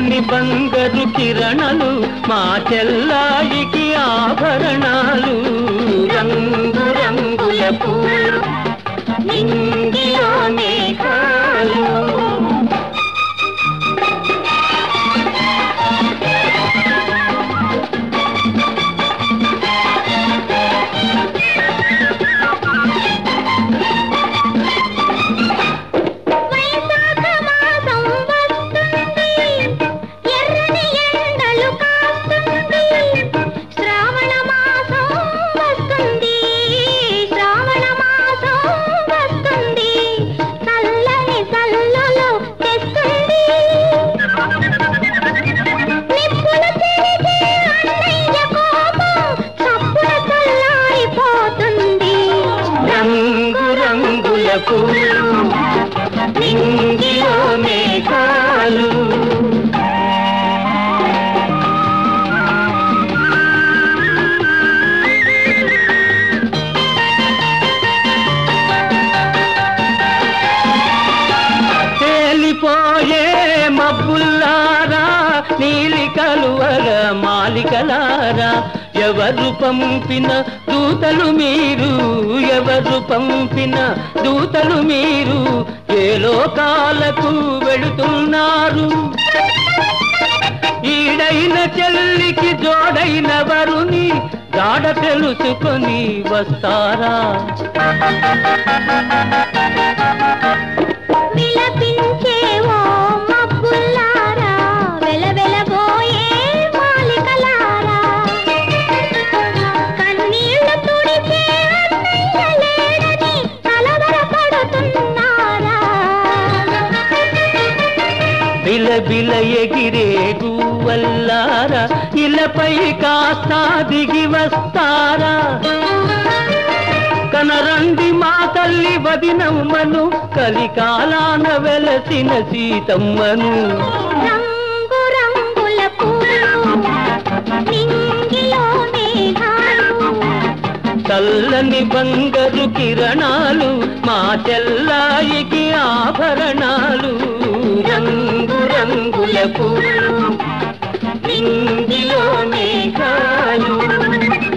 చల్లని బంగారు కిరణాలు మా చెల్లాయికి ఆభరణాలు రంగు రంగుల పూలు నింగిలో మేఘాలు వైశాఖ మాసం వస్తుంది ఎర్రని ఎండలు కాస్తుంది శ్రావణ మాసం వస్తుంది శ్రావణ మాసం వస్తుంది చల్లని చల్లులు తెస్తుంది నిప్పుల చెరిగే అన్నయ్య కోపం చప్పున చల్లారిపోతుంది రంగు రంగుల పూలు నింగిలో మేఘాలు తేలిపోయే మబ్బుల్లారా నీలి కలువల మాలికలారా ఎవరు పంపిన దూతలు మీరు ఎవరు పంపిన దూతలు మీరు ఏ లోకాలకు వెళుతున్నారు ఈడైన చెల్లికి జోడైన వరుని జాడ తెలుసుకొని వస్తారా విలపించే ఓ మబ్బుల్లారా వెలవెలబోయే మాలికలారా కన్నీళ్లు తుడిచే అన్నయ్య లేడని కలవరపడుతున్నారా బిల బిల ఎగిరే గువ్వల్లారా ఇలపై కాస్త దిగి వస్తారా కనరండి మా తల్లి వదినమ్మను కలికాలాన వెలసిన సీతమ్మను రంగు రంగుల పూలు నింగిలో మేఘాలు చల్లని బంగారు కిరణాలు మా చెల్లాయికి ఆభరణాలు రంగు రంగుల పూలు నింగిలో మేఘాలు